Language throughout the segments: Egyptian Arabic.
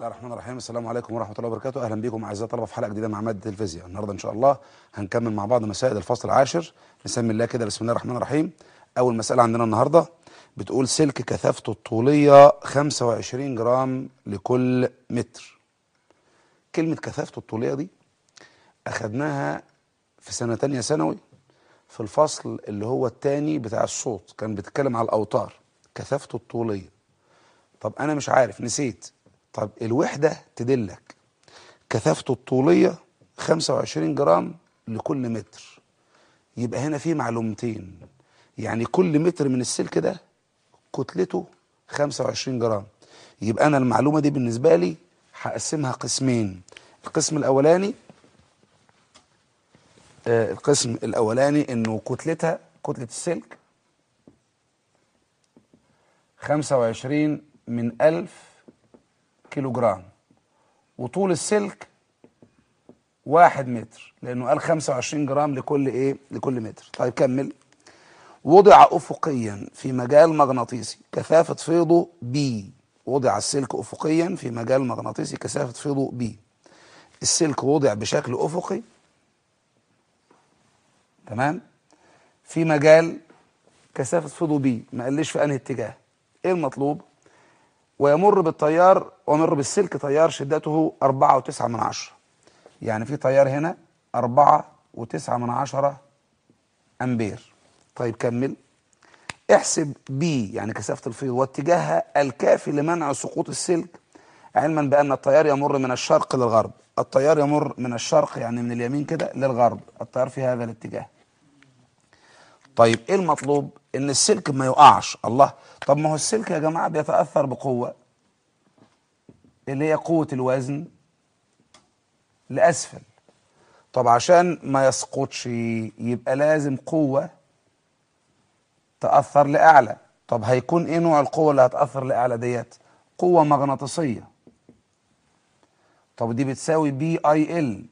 الله الرحمن الرحيم السلام عليكم ورحمه الله وبركاته اهلا بكم اعزائي الطلبه في حلقه جديده مع ماده الفيزياء النهارده ان شاء الله هنكمل مع بعض مسائل الفصل العاشر نسمي الله كده بسم الله الرحمن الرحيم اول مساله عندنا النهارده بتقول سلك كثافته الطوليه 25 جرام لكل متر كلمه كثافته الطوليه دي اخدناها في سنه تانية ثانوي في الفصل اللي هو الثاني بتاع الصوت كان بيتكلم على الاوتار كثافته الطوليه طب انا مش عارف نسيت طب الوحده تدلك كثافته الطوليه 25 جرام لكل متر يبقى هنا في معلومتين يعني كل متر من السلك ده كتلته 25 جرام يبقى انا المعلومه دي بالنسبه لي هقسمها قسمين القسم الاولاني آه القسم الاولاني انه كتلتها كتله السلك 25 من 1000 كيلو جرام وطول السلك واحد متر لانه قال 25 جرام لكل ايه لكل متر طيب كمل وضع افقيا في مجال مغناطيسي كثافه فيضه بي وضع السلك افقيا في مجال مغناطيسي كثافه فيضه بي السلك وضع بشكل افقي تمام في مجال كثافه فيضه بي ما قاليش في انهي اتجاه ايه المطلوب ويمر بالتيار ويمر بالسلك تيار شدته أربعة وتسعة من عشرة يعني في تيار هنا أربعة وتسعة من عشرة أمبير طيب كمل احسب بي يعني كثافة الفيض واتجاهها الكافي لمنع سقوط السلك علما بأن التيار يمر من الشرق للغرب التيار يمر من الشرق يعني من اليمين كده للغرب التيار في هذا الاتجاه طيب ايه المطلوب ان السلك ما يقعش الله طب ما هو السلك يا جماعه بيتاثر بقوه اللي هي قوه الوزن لاسفل طب عشان ما يسقطش يبقى لازم قوه تاثر لاعلى طب هيكون ايه نوع القوه اللي هتاثر لاعلى ديت قوه مغناطيسيه طب دي بتساوي بي اي ال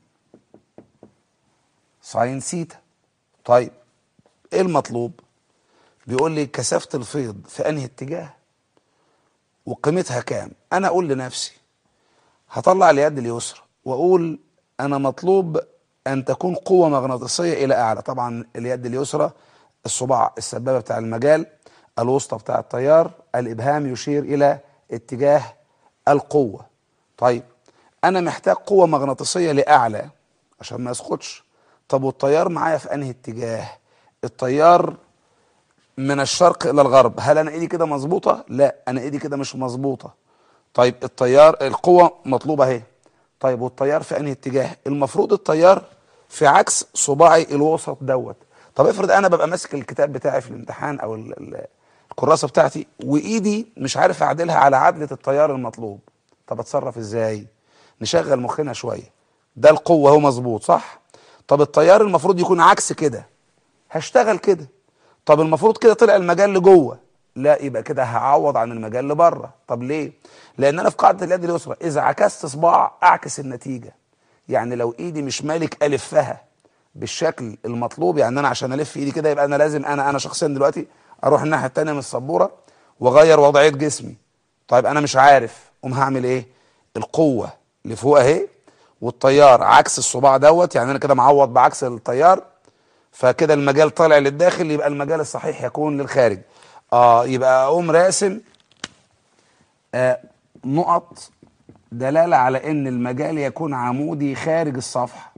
ساين سيتا طيب ايه المطلوب بيقول لي كثافه الفيض في انهي اتجاه وقيمتها كام انا اقول لنفسي هطلع اليد اليسرى واقول انا مطلوب ان تكون قوه مغناطيسيه الى اعلى طبعا اليد اليسرى الصباع السبابه بتاع المجال الوسطى بتاع التيار الابهام يشير الى اتجاه القوه طيب انا محتاج قوه مغناطيسيه لاعلى عشان ما يسقطش طب والتيار معايا في انهي اتجاه التيار من الشرق الى الغرب هل انا ايدي كده مظبوطه لا انا ايدي كده مش مظبوطه طيب التيار القوه مطلوبه اهي طيب والتيار في انهي اتجاه المفروض التيار في عكس صباعي الوسط دوت طب افرض انا ببقى ماسك الكتاب بتاعي في الامتحان او الكراسه بتاعتي وايدي مش عارف اعدلها على عدله التيار المطلوب طب اتصرف ازاي نشغل مخنا شويه ده القوه هو مظبوط صح طب التيار المفروض يكون عكس كده هشتغل كده طب المفروض كده طلع المجال لجوه لا يبقى كده هعوض عن المجال لبره طب ليه لان انا في قاعده اليد اليسرى اذا عكست صباع اعكس النتيجه يعني لو ايدي مش مالك الفها بالشكل المطلوب يعني انا عشان الف ايدي كده يبقى انا لازم انا انا شخصيا دلوقتي اروح الناحيه الثانيه من السبوره واغير وضعيه جسمي طيب انا مش عارف قوم هعمل ايه القوه اللي فوق اهي والتيار عكس الصباع دوت يعني انا كده معوض بعكس التيار فكده المجال طالع للداخل يبقى المجال الصحيح يكون للخارج اه يبقى اقوم راسم آه نقط دلاله على ان المجال يكون عمودي خارج الصفحه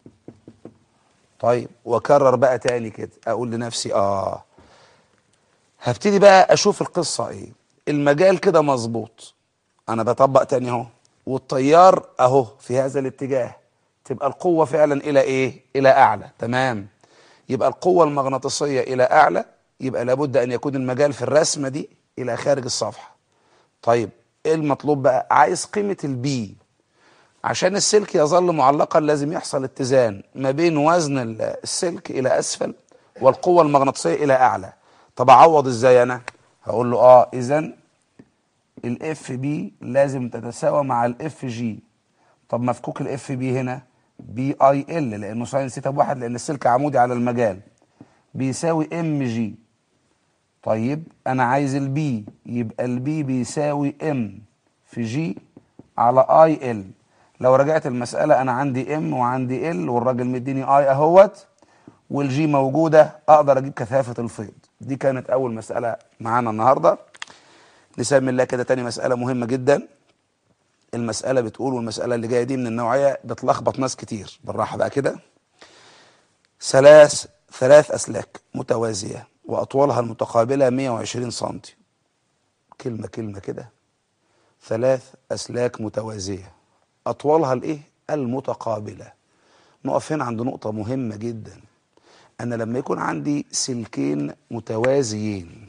طيب واكرر بقى تاني كده اقول لنفسي اه هبتدي بقى اشوف القصه ايه المجال كده مظبوط انا بطبق تاني اهو والتيار اهو في هذا الاتجاه تبقى القوه فعلا الى ايه الى اعلى تمام يبقى القوة المغناطيسية إلى أعلى يبقى لابد أن يكون المجال في الرسمة دي إلى خارج الصفحة طيب إيه المطلوب بقى عايز قيمة البي عشان السلك يظل معلقا لازم يحصل اتزان ما بين وزن السلك إلى أسفل والقوة المغناطيسية إلى أعلى طب أعوض إزاي أنا هقول له آه إذا الاف بي لازم تتساوى مع الاف جي طب مفكوك الاف بي هنا بي اي ال لانه ساين سيتا بواحد لان السلك عمودي على المجال بيساوي ام جي طيب انا عايز البي يبقى البي بيساوي ام في جي على اي ال لو رجعت المسألة انا عندي ام وعندي ال والراجل مديني اي اهوت والجي موجودة اقدر اجيب كثافة الفيض دي كانت اول مسألة معانا النهاردة نسمي الله كده تاني مسألة مهمة جدا المسألة بتقول والمسألة اللي جاية دي من النوعية بتلخبط ناس كتير بالراحة بقى كده ثلاث ثلاث أسلاك متوازية وأطولها المتقابلة 120 سنتي كلمة كلمة كده ثلاث أسلاك متوازية أطولها الإيه؟ المتقابلة نقف هنا عند نقطة مهمة جدا أنا لما يكون عندي سلكين متوازيين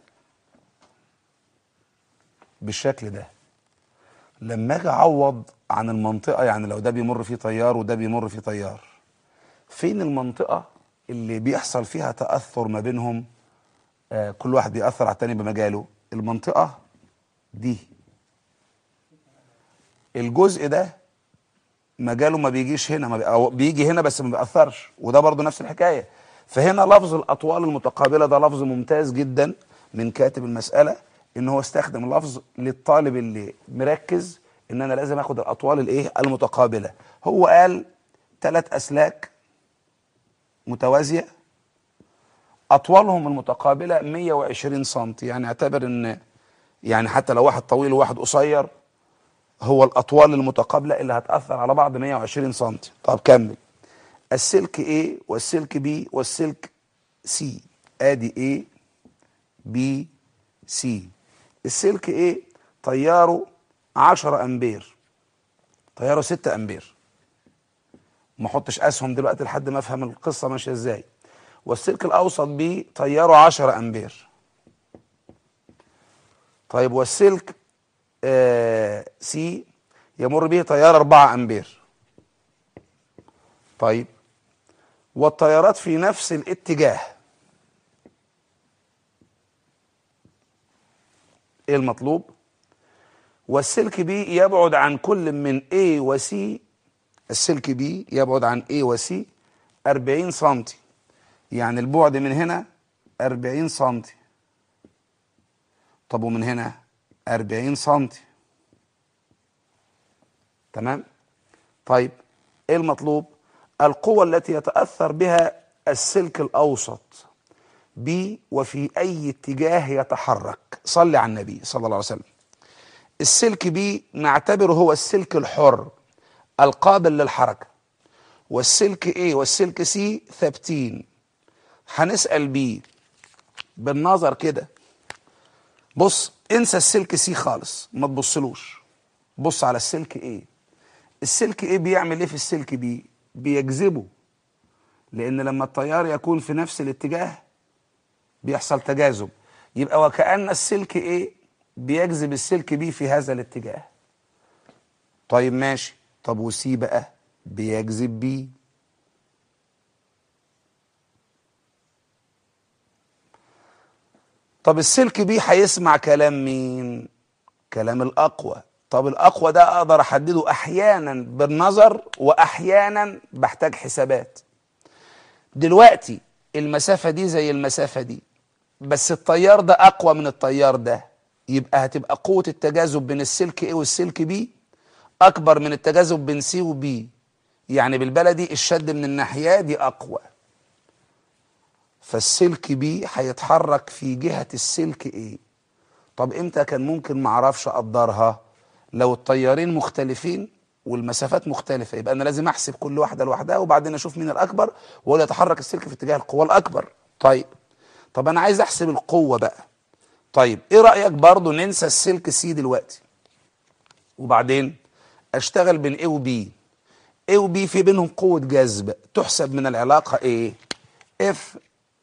بالشكل ده لما اجي اعوض عن المنطقه يعني لو ده بيمر فيه تيار وده بيمر فيه تيار فين المنطقه اللي بيحصل فيها تاثر ما بينهم آه كل واحد بيأثر على التاني بمجاله المنطقه دي الجزء ده مجاله ما بيجيش هنا ما بي... أو بيجي هنا بس ما بيأثرش وده برضو نفس الحكايه فهنا لفظ الاطوال المتقابله ده لفظ ممتاز جدا من كاتب المساله ان هو استخدم لفظ للطالب اللي مركز ان انا لازم اخد الاطوال الايه المتقابله هو قال ثلاث اسلاك متوازيه اطوالهم المتقابله 120 سم يعني اعتبر ان يعني حتى لو واحد طويل وواحد قصير هو الاطوال المتقابله اللي هتاثر على بعض 120 سم طب كمل السلك A والسلك B والسلك C ادي A B C السلك ايه تياره 10 امبير تياره 6 امبير ما احطش اسهم دلوقتي لحد ما افهم القصه ماشيه ازاي والسلك الاوسط بيه تياره 10 امبير طيب والسلك آه سي يمر به تيار 4 امبير طيب والتيارات في نفس الاتجاه ايه المطلوب والسلك بي يبعد عن كل من A و C السلك بي يبعد عن A و C 40 سنتي يعني البعد من هنا 40 سنتي طب ومن هنا 40 سنتي تمام طيب ايه المطلوب القوة التي يتأثر بها السلك الأوسط بي وفي أي اتجاه يتحرك صلي على النبي صلى الله عليه وسلم السلك بي نعتبره هو السلك الحر القابل للحركة والسلك A والسلك C ثابتين هنسأل بي بالنظر كده بص انسى السلك سي خالص ما تبصلوش بص على السلك ايه السلك ايه بيعمل ايه في السلك بي بيجذبه لان لما التيار يكون في نفس الاتجاه بيحصل تجاذب يبقى وكأن السلك ايه بيجذب السلك بي في هذا الاتجاه طيب ماشي طب وسي بقى بيجذب بي طب السلك بي هيسمع كلام مين كلام الاقوى طب الاقوى ده اقدر احدده احيانا بالنظر واحيانا بحتاج حسابات دلوقتي المسافة دي زي المسافة دي بس التيار ده اقوى من التيار ده يبقى هتبقى قوة التجاذب بين السلك A والسلك B اكبر من التجاذب بين C و B يعني بالبلدي الشد من الناحية دي اقوى فالسلك بي هيتحرك في جهة السلك ايه طب امتى كان ممكن معرفش اقدرها لو التيارين مختلفين والمسافات مختلفة يبقى انا لازم احسب كل واحدة لوحدها وبعدين اشوف مين الاكبر ولا يتحرك السلك في اتجاه القوة الاكبر طيب طب انا عايز احسب القوة بقى طيب ايه رأيك برضو ننسى السلك سي دلوقتي وبعدين اشتغل بين A و B A و B في بينهم قوة جذب تحسب من العلاقة ايه F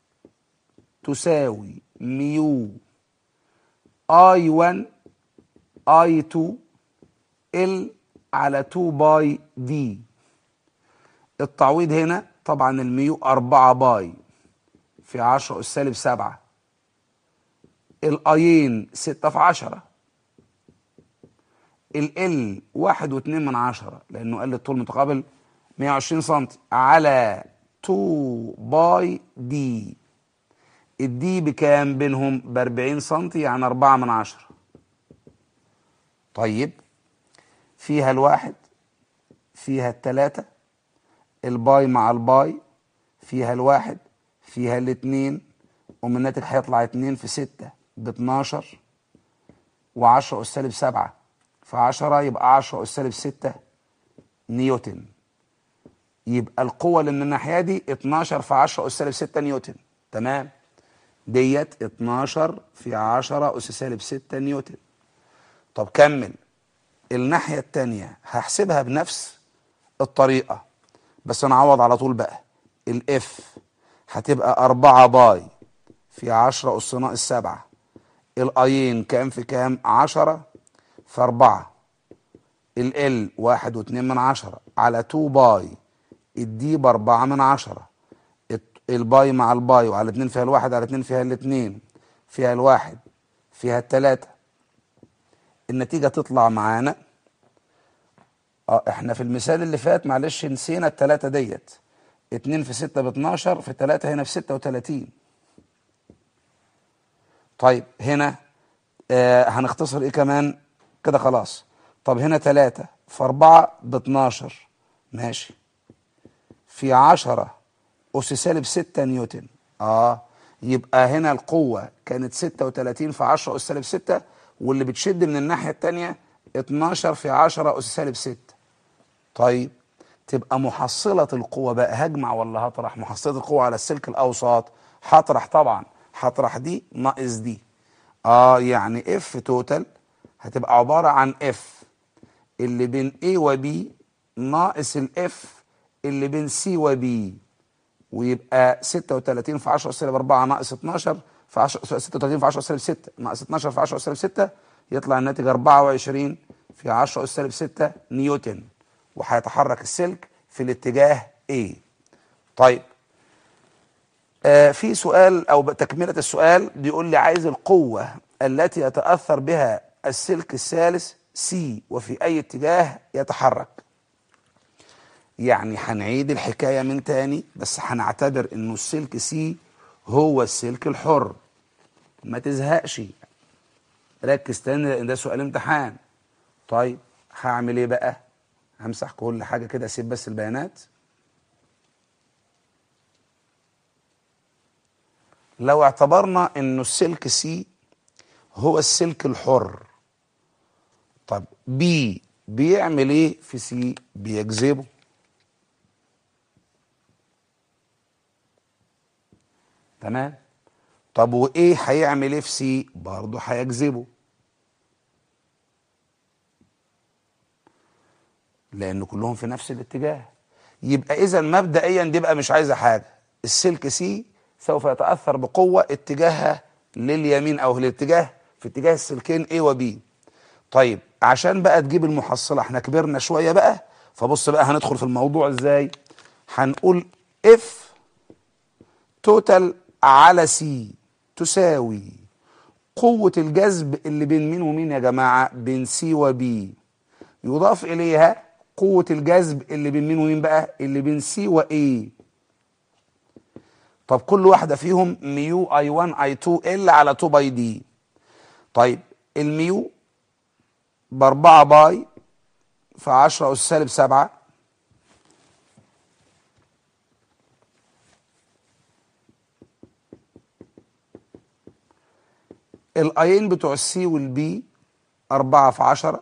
تساوي ميو اي 1 اي 2 ال على 2 باي دي التعويض هنا طبعا الميو 4 باي في 10 اس سالب 7 الايين 6 في 10 ال واحد واتنين من عشرة لانه قال الطول متقابل 120 سم على 2 باي دي الدي بكام بينهم ب 40 سم يعني 4 من عشرة طيب فيها الواحد فيها التلاتة الباي مع الباي فيها الواحد فيها الاتنين ومن الناتج هيطلع اتنين في ستة باتناشر وعشرة أس سالب سبعة فعشرة يبقى عشرة أس سالب ستة نيوتن يبقى القوة اللي من الناحية دي 12 في 10 أس سالب 6 نيوتن تمام ديت 12 في 10 أس سالب 6 نيوتن طب كمل الناحية التانية هحسبها بنفس الطريقة بس أنا أعوض على طول بقى الإف هتبقى 4 باي في 10 أس ناقص 7 الأيين كام في كام 10 في 4 ال واحد واتنين من عشرة على 2 باي الدي بأربعة من عشرة الت- الباي مع الباي وعلى اتنين فيها الواحد على اتنين فيها الاتنين فيها الواحد فيها التلاتة النتيجة تطلع معانا اه احنا في المثال اللي فات معلش نسينا التلاتة ديت اتنين في ستة باتناشر في تلاتة هنا في ستة وتلاتين طيب هنا آه هنختصر ايه كمان كده خلاص طب هنا تلاتة في أربعة باتناشر ماشي في عشرة أس سالب ستة نيوتن اه يبقى هنا القوة كانت ستة وتلاتين في عشرة أس سالب ستة واللي بتشد من الناحية التانية اتناشر في عشرة أس سالب ستة طيب تبقى محصلة القوة بقى هجمع ولا هطرح محصلة القوة على السلك الأوسط هطرح طبعا هطرح دي ناقص دي اه يعني اف توتال هتبقى عبارة عن اف اللي بين A و B ناقص الاف اللي بين C و B ويبقى 36 في 10 سالب 4 ناقص 12 في 10 36 في 10 سالب 6 ناقص 12 في 10 سالب 6 يطلع الناتج 24 في 10 سالب 6 نيوتن وهيتحرك السلك في الاتجاه A طيب آه في سؤال او تكمله السؤال بيقول لي عايز القوه التي يتاثر بها السلك الثالث سي وفي اي اتجاه يتحرك يعني هنعيد الحكايه من تاني بس هنعتبر انه السلك سي هو السلك الحر ما تزهقش ركز تاني لان ده سؤال امتحان طيب هعمل ايه بقى همسح كل حاجه كده اسيب بس البيانات لو اعتبرنا انه السلك سي هو السلك الحر طب بي بيعمل ايه في سي بيجذبه تمام طب وايه هيعمل ايه في سي برضه هيجذبه لان كلهم في نفس الاتجاه يبقى اذا مبدئيا دي بقى مش عايزه حاجه السلك سي سوف يتاثر بقوه اتجاهها لليمين او الاتجاه في اتجاه السلكين A و B طيب عشان بقى تجيب المحصله احنا كبرنا شويه بقى فبص بقى هندخل في الموضوع ازاي هنقول اف توتال على سي تساوي قوة الجذب اللي بين مين ومين يا جماعة بين سي وبي يضاف إليها قوة الجذب اللي بين مين ومين بقى اللي بين سي وإي طب كل واحدة فيهم ميو اي 1 اي 2 ال على 2 باي دي طيب الميو بأربعة باي في 10 أس سالب سبعة الايين بتوع السي والبي أربعة في عشرة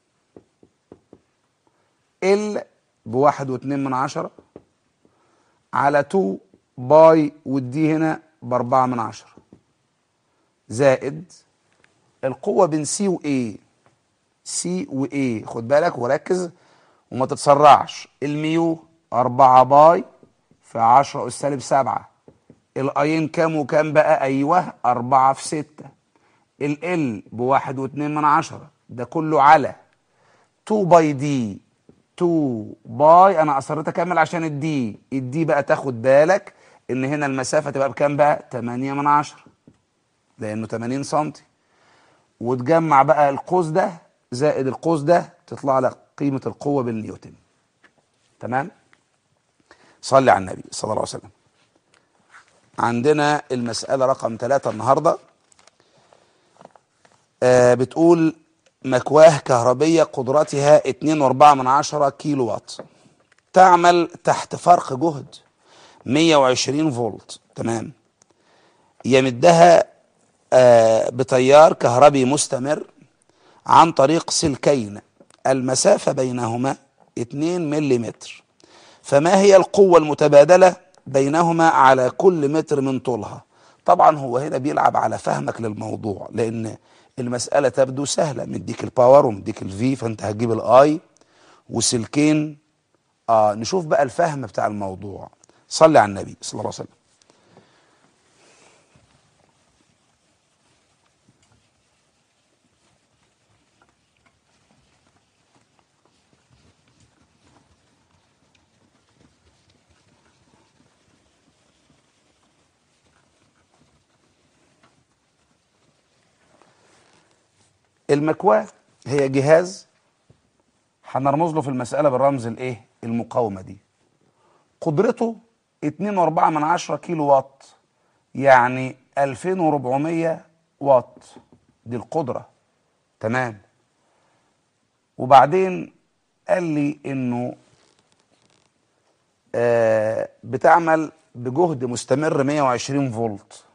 ال بواحد واتنين من عشرة على تو باي والدي هنا بأربعة من عشرة زائد القوة بين سي وإيه سي وإيه خد بالك وركز وما تتسرعش الميو أربعة باي في عشرة أس سالب سبعة الأيين كام وكام بقى أيوه أربعة في ستة ال ال بواحد واتنين من عشرة ده كله على 2 باي دي 2 باي انا اصريت اكمل عشان الدي الدي بقى تاخد بالك ان هنا المسافة تبقى بكام بقى 8 من عشرة لانه 80 سنتي وتجمع بقى القوس ده زائد القوس ده تطلع لك قيمة القوة بالنيوتن تمام صلي على النبي صلى الله عليه وسلم عندنا المسألة رقم ثلاثة النهارده آه بتقول مكواه كهربية قدرتها 2.4 من عشرة كيلو وات تعمل تحت فرق جهد 120 فولت تمام يمدها آه بتيار كهربي مستمر عن طريق سلكين المسافة بينهما 2 ملم فما هي القوة المتبادلة بينهما على كل متر من طولها طبعا هو هنا بيلعب على فهمك للموضوع لان المسألة تبدو سهلة مديك الباور ومديك الفي فانت هتجيب الاي وسلكين اه نشوف بقى الفهم بتاع الموضوع صلي على النبي صلى الله عليه وسلم المكواة هي جهاز هنرمز له في المسألة بالرمز الايه المقاومة دي قدرته 2.4 من عشرة كيلو وات يعني 2400 واط دي القدرة تمام وبعدين قال لي انه آه بتعمل بجهد مستمر 120 فولت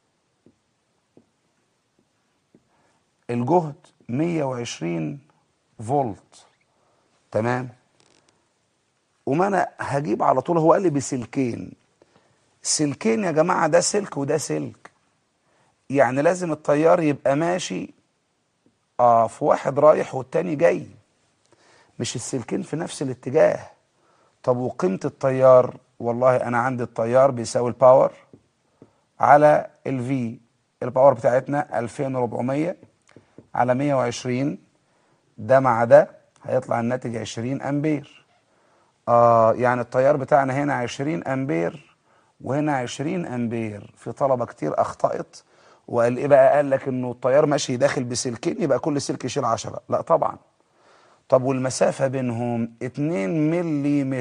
الجهد 120 فولت تمام وما انا هجيب على طول هو قال لي بسلكين سلكين يا جماعه ده سلك وده سلك يعني لازم التيار يبقى ماشي اه في واحد رايح والتاني جاي مش السلكين في نفس الاتجاه طب وقيمه التيار والله انا عندي التيار بيساوي الباور على الفي الباور بتاعتنا 2400 على 120 ده مع ده هيطلع الناتج 20 امبير آه يعني التيار بتاعنا هنا 20 امبير وهنا 20 امبير في طلبه كتير اخطات وقال ايه بقى قال لك انه التيار ماشي داخل بسلكين يبقى كل سلك يشيل 10 لا طبعا طب والمسافه بينهم 2 ملم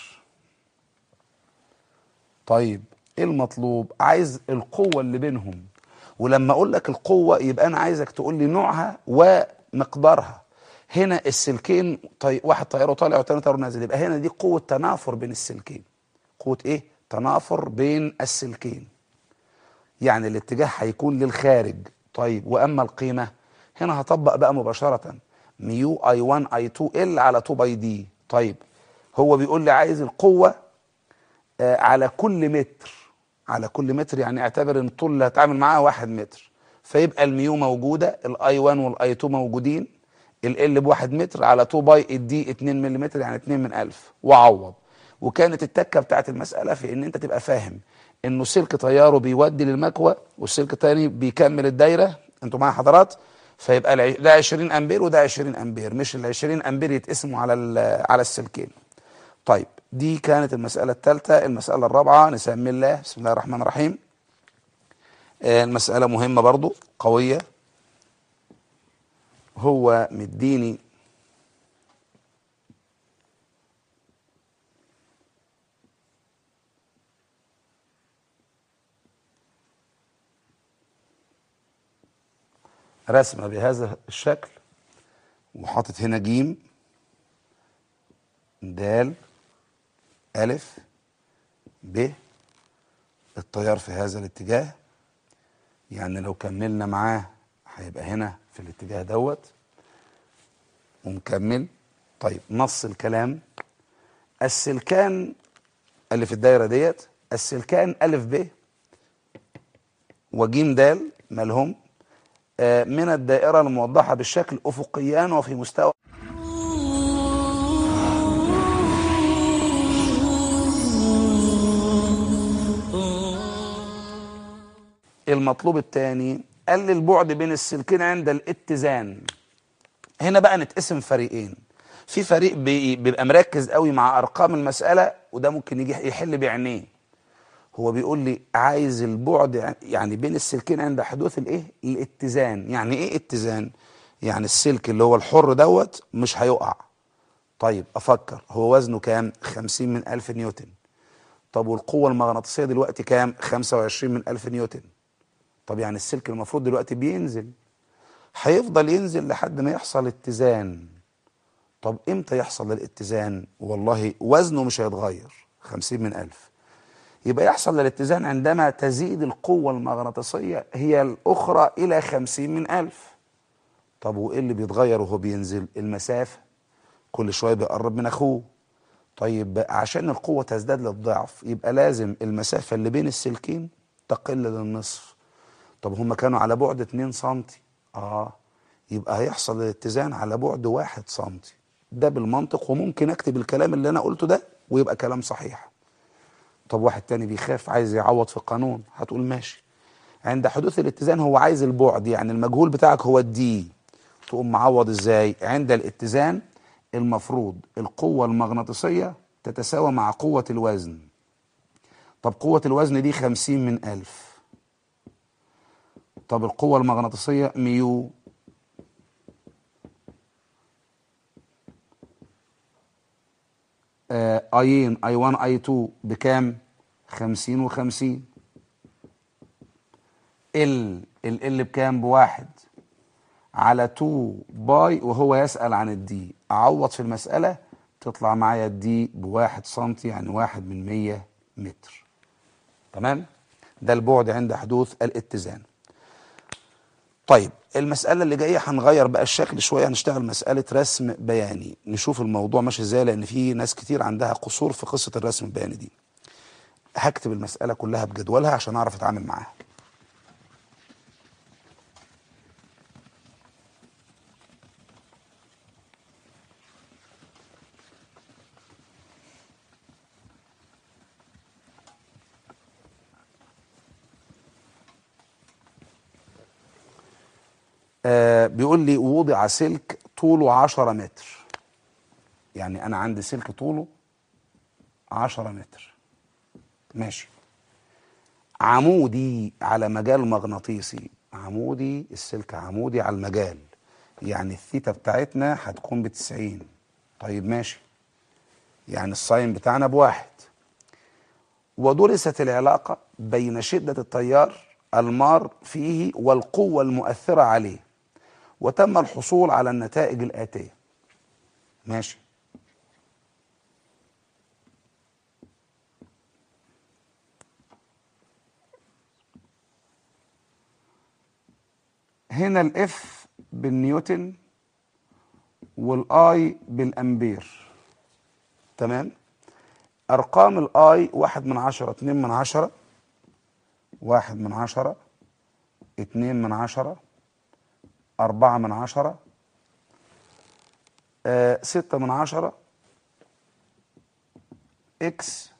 طيب ايه المطلوب عايز القوه اللي بينهم ولما اقول لك القوه يبقى انا عايزك تقول لي نوعها ومقدارها هنا السلكين طي... واحد طياره طالع والتاني طياره نازل يبقى هنا دي قوه تنافر بين السلكين قوه ايه تنافر بين السلكين يعني الاتجاه هيكون للخارج طيب واما القيمه هنا هطبق بقى مباشره ميو اي 1 اي 2 ال على 2 باي دي طيب هو بيقول لي عايز القوه آه على كل متر على كل متر يعني اعتبر ان الطول اللي هتعامل معاه واحد متر فيبقى الميو موجوده الاي 1 والاي 2 موجودين ال بواحد متر على 2 باي الدي 2 ملم يعني 2 من 1000 وعوض وكانت التكه بتاعت المساله في ان انت تبقى فاهم انه سلك طياره بيودي للمكوى والسلك الثاني بيكمل الدايره انتوا معايا حضرات فيبقى ده 20 امبير وده 20 امبير مش ال 20 امبير يتقسموا على على السلكين طيب دي كانت المساله الثالثه المساله الرابعه نسمي الله بسم الله الرحمن الرحيم المساله مهمه برضو قويه هو مديني رسمة بهذا الشكل وحاطط هنا جيم دال ألف ب التيار في هذا الاتجاه يعني لو كملنا معاه هيبقى هنا في الاتجاه دوت ومكمل طيب نص الكلام السلكان اللي في الدايره ديت السلكان الف ب وجيم دال مالهم آه من الدائره الموضحه بالشكل افقيان وفي مستوى المطلوب الثاني قال لي البعد بين السلكين عند الاتزان هنا بقى نتقسم فريقين في فريق بي بيبقى مركز قوي مع ارقام المساله وده ممكن يجي يحل بعينيه هو بيقول لي عايز البعد يعني بين السلكين عند حدوث الايه الاتزان يعني ايه اتزان يعني السلك اللي هو الحر دوت مش هيقع طيب افكر هو وزنه كام 50 من 1000 نيوتن طب والقوه المغناطيسيه دلوقتي كام 25 من 1000 نيوتن طب يعني السلك المفروض دلوقتي بينزل هيفضل ينزل لحد ما يحصل اتزان طب امتى يحصل الاتزان والله وزنه مش هيتغير خمسين من ألف يبقى يحصل الاتزان عندما تزيد القوة المغناطيسية هي الأخرى إلى خمسين من ألف طب وإيه اللي بيتغير وهو بينزل المسافة كل شوية بيقرب من أخوه طيب بقى عشان القوة تزداد للضعف يبقى لازم المسافة اللي بين السلكين تقل للنصف طب هما كانوا على بعد 2 سنتي اه يبقى هيحصل الاتزان على بعد 1 سنتي ده بالمنطق وممكن اكتب الكلام اللي انا قلته ده ويبقى كلام صحيح طب واحد تاني بيخاف عايز يعوض في القانون هتقول ماشي عند حدوث الاتزان هو عايز البعد يعني المجهول بتاعك هو الدي تقوم معوض ازاي عند الاتزان المفروض القوة المغناطيسية تتساوى مع قوة الوزن طب قوة الوزن دي خمسين من ألف طب القوة المغناطيسية ميو آه ايين اي 1 اي 2 بكام؟ 50 و50 ال ال ال بكام؟ بواحد على 2 باي وهو يسأل عن الدي أعوض في المسألة تطلع معايا الدي بواحد سنتي يعني واحد من 100 متر تمام؟ ده البعد عند حدوث الاتزان طيب المسألة اللي جاية هنغير بقى الشكل شوية هنشتغل مسألة رسم بياني نشوف الموضوع ماشي ازاي لأن في ناس كتير عندها قصور في قصة الرسم البياني دي هكتب المسألة كلها بجدولها عشان أعرف أتعامل معاها آه بيقول لي وضع سلك طوله 10 متر يعني انا عندي سلك طوله 10 متر ماشي عمودي على مجال مغناطيسي عمودي السلك عمودي على المجال يعني الثيتا بتاعتنا هتكون بتسعين طيب ماشي يعني الساين بتاعنا بواحد ودرست العلاقة بين شدة التيار المار فيه والقوة المؤثرة عليه وتم الحصول على النتائج الآتية ماشي هنا الاف بالنيوتن والاي بالامبير تمام ارقام الاي واحد من عشرة اتنين من عشرة واحد من عشرة اتنين من عشرة أربعة من عشرة آه ستة من عشرة إكس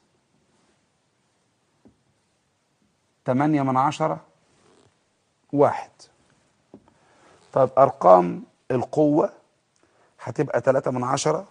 تمانية من عشرة واحد طيب أرقام القوة هتبقى تلاتة من عشرة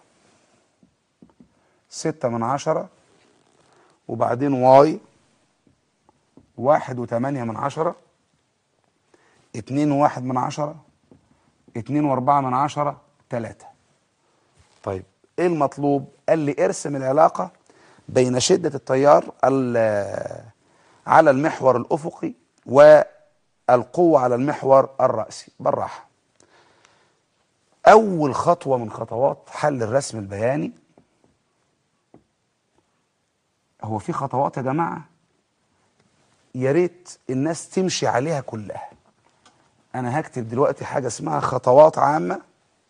ستة من عشرة وبعدين واي واحد وتمانية من عشرة اتنين وواحد من عشرة اتنين واربعة من عشرة تلاتة طيب ايه المطلوب قال لي ارسم العلاقة بين شدة التيار على المحور الأفقي والقوة على المحور الرأسي بالراحة أول خطوة من خطوات حل الرسم البياني هو في خطوات يا جماعة يا ريت الناس تمشي عليها كلها انا هكتب دلوقتي حاجه اسمها خطوات عامه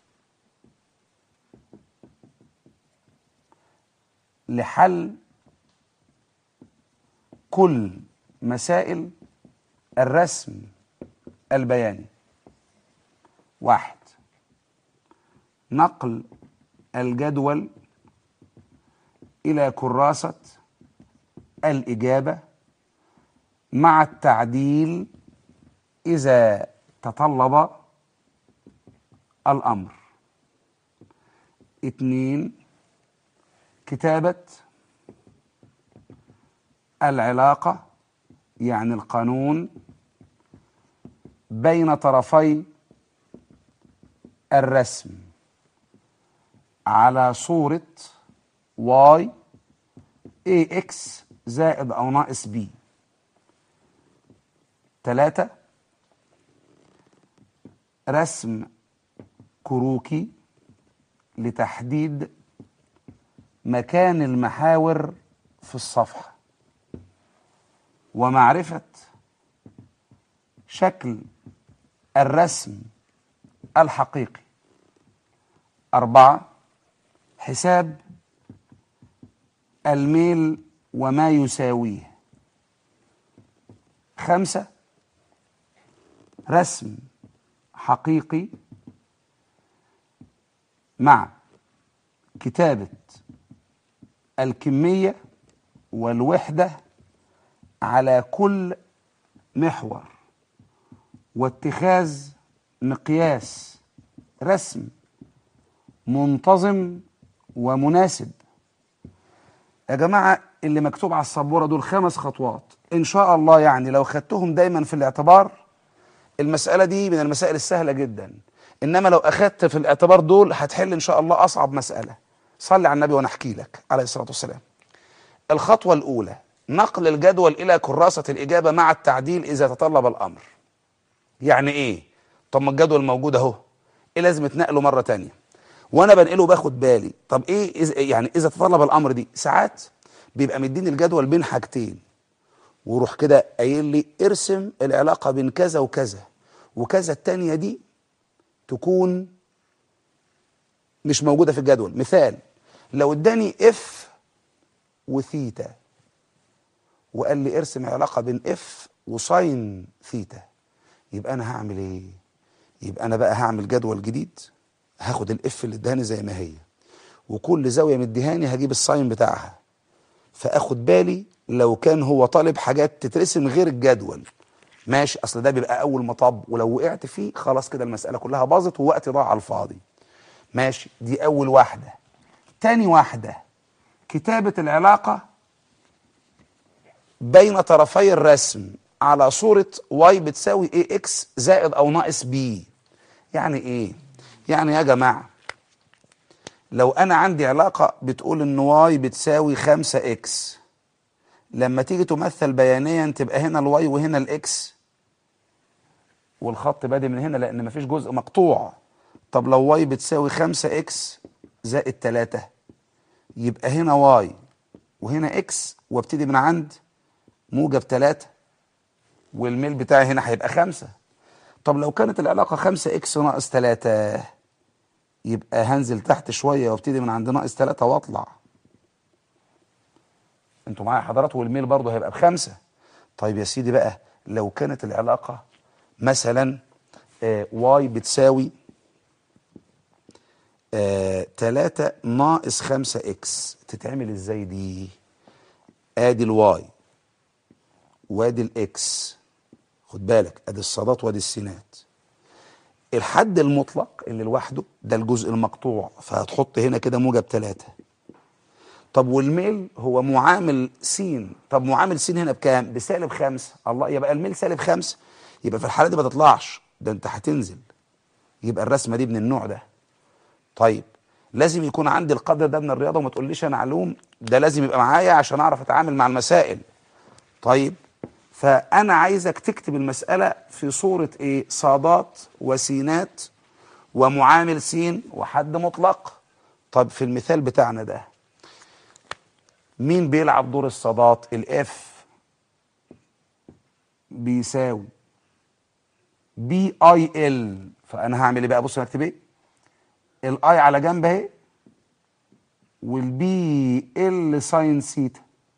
لحل كل مسائل الرسم البياني واحد نقل الجدول الى كراسه الاجابه مع التعديل اذا تطلب الأمر اتنين كتابة العلاقة يعني القانون بين طرفي الرسم على صورة y ax زائد أو ناقص b تلاتة رسم كروكي لتحديد مكان المحاور في الصفحة ومعرفة شكل الرسم الحقيقي أربعة حساب الميل وما يساويه خمسة رسم حقيقي مع كتابة الكمية والوحدة على كل محور واتخاذ مقياس رسم منتظم ومناسب يا جماعة اللي مكتوب على السبورة دول خمس خطوات إن شاء الله يعني لو خدتهم دايما في الاعتبار المسألة دي من المسائل السهلة جدا إنما لو أخدت في الاعتبار دول هتحل إن شاء الله أصعب مسألة صلي على النبي وأنا أحكي لك عليه الصلاة والسلام الخطوة الأولى نقل الجدول إلى كراسة الإجابة مع التعديل إذا تطلب الأمر يعني إيه؟ طب ما الجدول موجود أهو إيه لازم نقله مرة تانية وأنا بنقله باخد بالي طب إيه إذا يعني إذا تطلب الأمر دي ساعات بيبقى مديني الجدول بين حاجتين وروح كده قايل لي ارسم العلاقة بين كذا وكذا وكذا التانية دي تكون مش موجودة في الجدول مثال لو اداني اف وثيتا وقال لي ارسم علاقة بين اف وساين ثيتا يبقى انا هعمل ايه يبقى انا بقى هعمل جدول جديد هاخد الاف اللي اداني زي ما هي وكل زاوية مديهاني هجيب الساين بتاعها فاخد بالي لو كان هو طالب حاجات تترسم غير الجدول ماشي اصل ده بيبقى اول مطب ولو وقعت فيه خلاص كده المسألة كلها باظت ووقتي ضاع على الفاضي ماشي دي اول واحدة تاني واحدة كتابة العلاقة بين طرفي الرسم على صورة واي بتساوي ايه اكس زائد او ناقص بي يعني ايه يعني يا جماعة لو انا عندي علاقة بتقول ان واي بتساوي خمسة اكس لما تيجي تمثل بيانيا تبقى هنا الواي وهنا الاكس والخط بادئ من هنا لان مفيش جزء مقطوع طب لو واي بتساوي خمسة اكس زائد تلاتة يبقى هنا واي وهنا اكس وابتدي من عند موجب تلاتة والميل بتاعي هنا هيبقى خمسة طب لو كانت العلاقة خمسة اكس ناقص تلاتة يبقى هنزل تحت شوية وابتدي من عند ناقص تلاتة واطلع انتوا معايا حضرات والميل برضه هيبقى بخمسة طيب يا سيدي بقى لو كانت العلاقة مثلا آه واي بتساوي آه تلاتة ناقص خمسة اكس تتعمل ازاي دي ادي الواي وادي الاكس خد بالك ادي الصادات وادي السينات الحد المطلق اللي لوحده ده الجزء المقطوع فهتحط هنا كده موجب تلاتة طب والميل هو معامل س طب معامل س هنا بكام بسالب خمسة الله يبقى الميل سالب خمسة يبقى في الحالة دي ما تطلعش ده انت هتنزل يبقى الرسمة دي من النوع ده طيب لازم يكون عندي القدر ده من الرياضة وما تقوليش انا علوم ده لازم يبقى معايا عشان اعرف اتعامل مع المسائل طيب فانا عايزك تكتب المسألة في صورة ايه صادات وسينات ومعامل س وحد مطلق طب في المثال بتاعنا ده مين بيلعب دور الصادات الاف بيساوي بي اي ال فانا هعمل ايه بقى بص هكتب ايه الاي على جنب اهي والبي ال ساين سيتا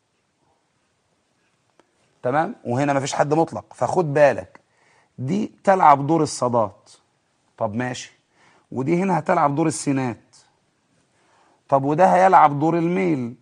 تمام وهنا مفيش حد مطلق فخد بالك دي تلعب دور الصادات طب ماشي ودي هنا هتلعب دور السينات طب وده هيلعب دور الميل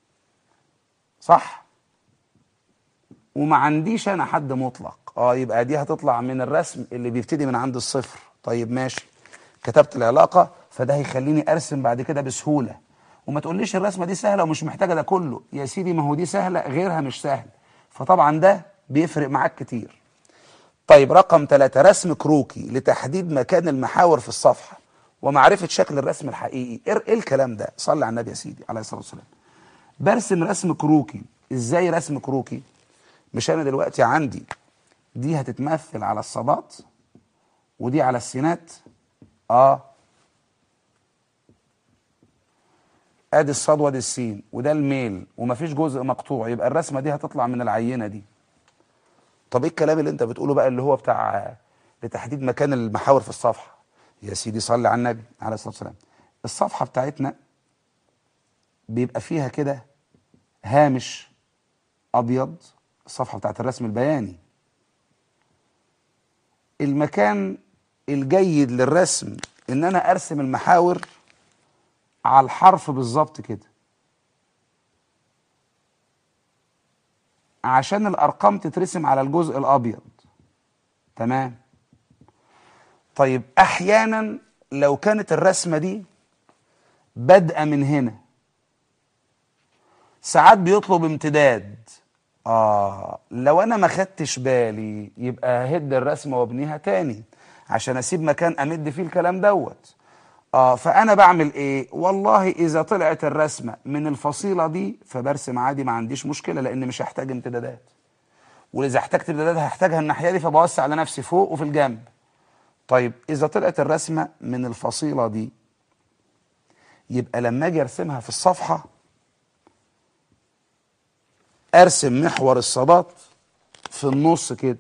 صح وما عنديش انا حد مطلق اه يبقى دي هتطلع من الرسم اللي بيبتدي من عند الصفر طيب ماشي كتبت العلاقة فده هيخليني ارسم بعد كده بسهولة وما تقوليش الرسمة دي سهلة ومش محتاجة ده كله يا سيدي ما هو دي سهلة غيرها مش سهل فطبعا ده بيفرق معاك كتير طيب رقم ثلاثة رسم كروكي لتحديد مكان المحاور في الصفحة ومعرفة شكل الرسم الحقيقي ايه الكلام ده صلي على النبي يا سيدي عليه الصلاة والسلام برسم رسم كروكي ازاي رسم كروكي مش انا دلوقتي عندي دي هتتمثل على الصادات ودي على السينات اه ادي الصاد وادي السين وده الميل ومفيش جزء مقطوع يبقى الرسمه دي هتطلع من العينه دي طب ايه الكلام اللي انت بتقوله بقى اللي هو بتاع لتحديد مكان المحاور في الصفحه يا سيدي صلي على النبي عليه الصلاه والسلام الصفحه بتاعتنا بيبقى فيها كده هامش ابيض الصفحه بتاعت الرسم البياني المكان الجيد للرسم ان انا ارسم المحاور على الحرف بالظبط كده عشان الارقام تترسم على الجزء الابيض تمام طيب احيانا لو كانت الرسمه دي بادئه من هنا ساعات بيطلب امتداد اه لو انا ما خدتش بالي يبقى ههد الرسمه وابنيها تاني عشان اسيب مكان امد فيه الكلام دوت اه فانا بعمل ايه والله اذا طلعت الرسمه من الفصيله دي فبرسم عادي ما عنديش مشكله لان مش هحتاج امتدادات واذا احتجت امتدادات هحتاجها الناحيه دي فبوسع على نفسي فوق وفي الجنب طيب اذا طلعت الرسمه من الفصيله دي يبقى لما اجي ارسمها في الصفحه ارسم محور الصادات في النص كده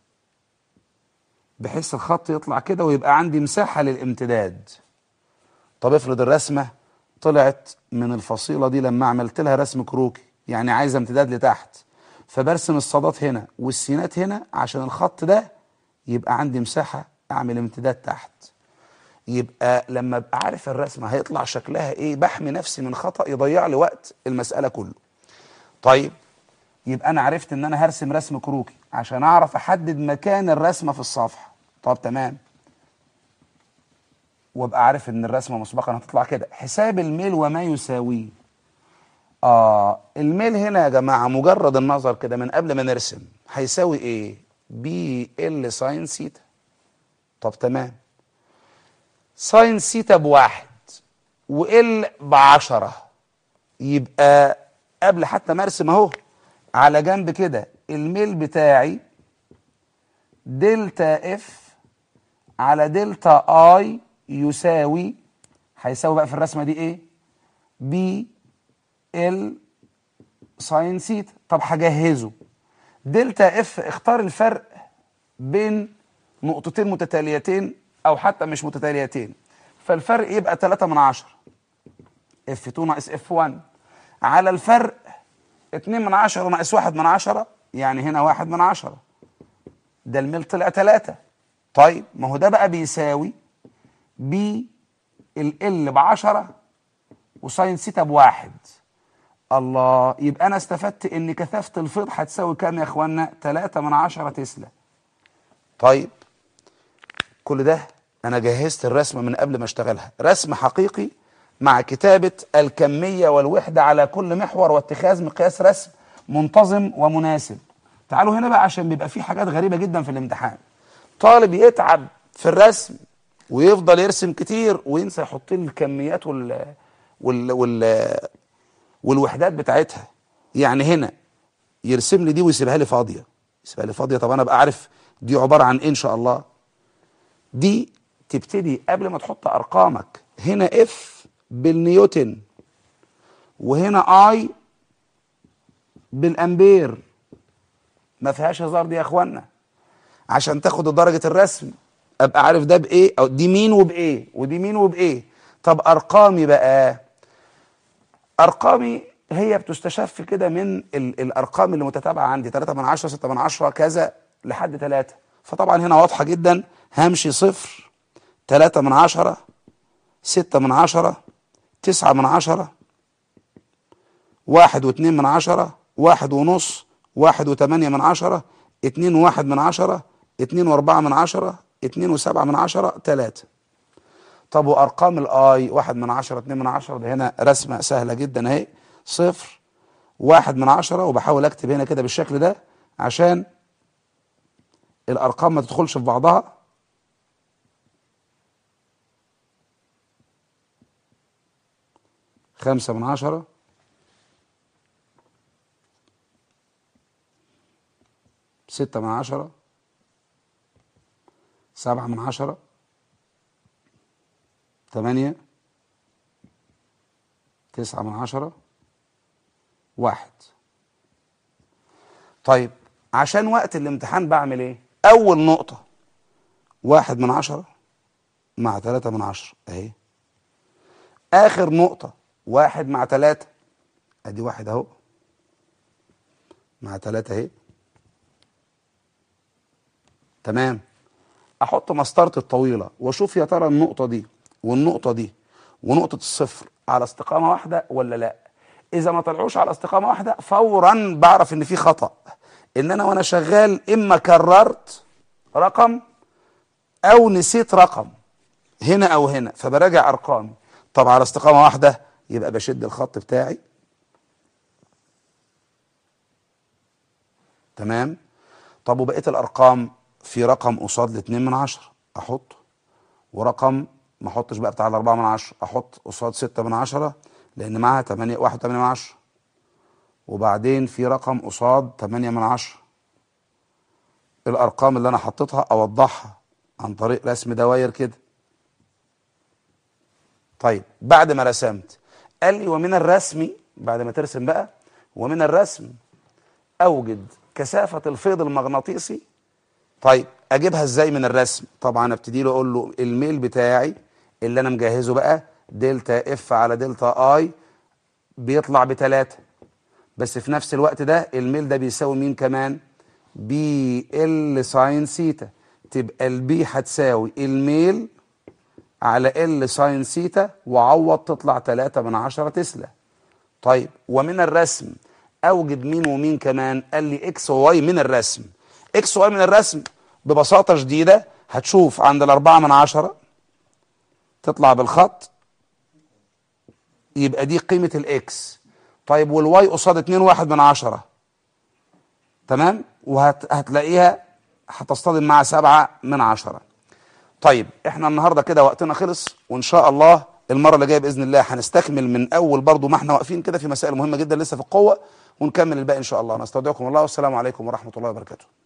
بحيث الخط يطلع كده ويبقى عندي مساحه للامتداد طب افرض الرسمه طلعت من الفصيله دي لما عملت لها رسم كروكي يعني عايزه امتداد لتحت فبرسم الصادات هنا والسينات هنا عشان الخط ده يبقى عندي مساحه اعمل امتداد تحت يبقى لما ابقى عارف الرسمه هيطلع شكلها ايه بحمي نفسي من خطا يضيع لي وقت المساله كله طيب يبقى انا عرفت ان انا هرسم رسم كروكي عشان اعرف احدد مكان الرسمه في الصفحه طب تمام وابقى عارف ان الرسمه مسبقا هتطلع كده حساب الميل وما يساويه اه الميل هنا يا جماعه مجرد النظر كده من قبل ما نرسم هيساوي ايه بي ال ساين سيتا طب تمام ساين سيتا بواحد وال بعشرة يبقى قبل حتى ما ارسم اهو على جنب كده الميل بتاعي دلتا اف على دلتا اي يساوي هيساوي بقى في الرسمه دي ايه بي ال ساين سيتا طب هجهزه دلتا اف اختار الفرق بين نقطتين متتاليتين او حتى مش متتاليتين فالفرق يبقى 3 من 10 اف 2 ناقص اف 1 على الفرق 2 من 10 ناقص 1 من 10 يعني هنا 1 من 10 ده الميل طلع 3 طيب ما هو ده بقى بيساوي بي ال ال ب 10 وساين سيتا بواحد الله يبقى انا استفدت ان كثافه الفيض هتساوي كام يا اخوانا 3 من 10 تسلا طيب كل ده انا جهزت الرسمه من قبل ما اشتغلها رسم حقيقي مع كتابه الكميه والوحده على كل محور واتخاذ مقياس رسم منتظم ومناسب تعالوا هنا بقى عشان بيبقى في حاجات غريبه جدا في الامتحان طالب يتعب في الرسم ويفضل يرسم كتير وينسى يحط لي الكميات وال وال وال والوحدات بتاعتها يعني هنا يرسم لي دي ويسيبها لي فاضيه يسيبها لي فاضيه طب انا ابقى عارف دي عباره عن ايه ان شاء الله دي تبتدي قبل ما تحط ارقامك هنا اف بالنيوتن وهنا اي بالامبير ما فيهاش هزار دي يا اخوانا عشان تاخد درجه الرسم ابقى عارف ده بايه او دي مين وبايه ودي مين وبايه طب ارقامي بقى ارقامي هي بتستشف كده من ال الارقام اللي متتابعه عندي 3 من 10 6 من 10 كذا لحد 3 فطبعا هنا واضحه جدا همشي صفر 3 من 10 6 من 10 9 من 10 واحد واتنين من عشرة واحد ونص واحد وتمانية من عشرة اتنين وواحد من عشرة اتنين واربعة من عشرة اتنين وسبعة من عشرة تلاتة طب وارقام الاي واحد من عشرة اتنين من عشرة ده هنا رسمة سهلة جدا اهي صفر واحد من عشرة وبحاول اكتب هنا كده بالشكل ده عشان الارقام ما تدخلش في بعضها خمسة من عشرة ستة من عشرة سبعة من عشرة تمانية تسعة من عشرة واحد طيب عشان وقت الامتحان بعمل ايه اول نقطة واحد من عشرة مع تلاتة من عشرة اهي اخر نقطة واحد مع تلاتة ادي واحد اهو مع تلاتة اهي تمام احط مسطرة الطويلة واشوف يا ترى النقطة دي والنقطة دي ونقطة الصفر على استقامة واحدة ولا لا اذا ما طلعوش على استقامة واحدة فورا بعرف ان في خطأ ان انا وانا شغال اما كررت رقم او نسيت رقم هنا او هنا فبراجع ارقامي طب على استقامة واحدة يبقى بشد الخط بتاعي تمام طب وبقيه الارقام في رقم قصاد الاتنين من عشرة احطه ورقم ما احطش بقى بتاع الاربعة من عشرة احط قصاد ستة من عشرة لان معاها تمانية واحد وتمانية من عشرة وبعدين في رقم قصاد تمانية من عشرة الارقام اللي انا حطيتها اوضحها عن طريق رسم دواير كده طيب بعد ما رسمت قال لي ومن الرسم بعد ما ترسم بقى ومن الرسم اوجد كثافة الفيض المغناطيسي طيب اجيبها ازاي من الرسم طبعا ابتدي له اقول له الميل بتاعي اللي انا مجهزه بقى دلتا اف على دلتا اي بيطلع بتلاتة بس في نفس الوقت ده الميل ده بيساوي مين كمان بي ال ساين سيتا تبقى البي هتساوي الميل على ال ساين سيتا وعوض تطلع 3 من 10 تسلا طيب ومن الرسم اوجد مين ومين كمان قال لي اكس وواي من الرسم اكس وواي من الرسم ببساطة شديدة هتشوف عند الأربعة من عشرة تطلع بالخط يبقى دي قيمة الاكس طيب والواي قصاد اتنين واحد من عشرة تمام وهتلاقيها هتصطدم مع سبعة من عشرة طيب احنا النهاردة كده وقتنا خلص وان شاء الله المرة اللي جاية بإذن الله هنستكمل من أول برضو ما احنا واقفين كده في مسائل مهمة جدا لسه في القوة ونكمل الباقي إن شاء الله نستودعكم الله والسلام عليكم ورحمة الله وبركاته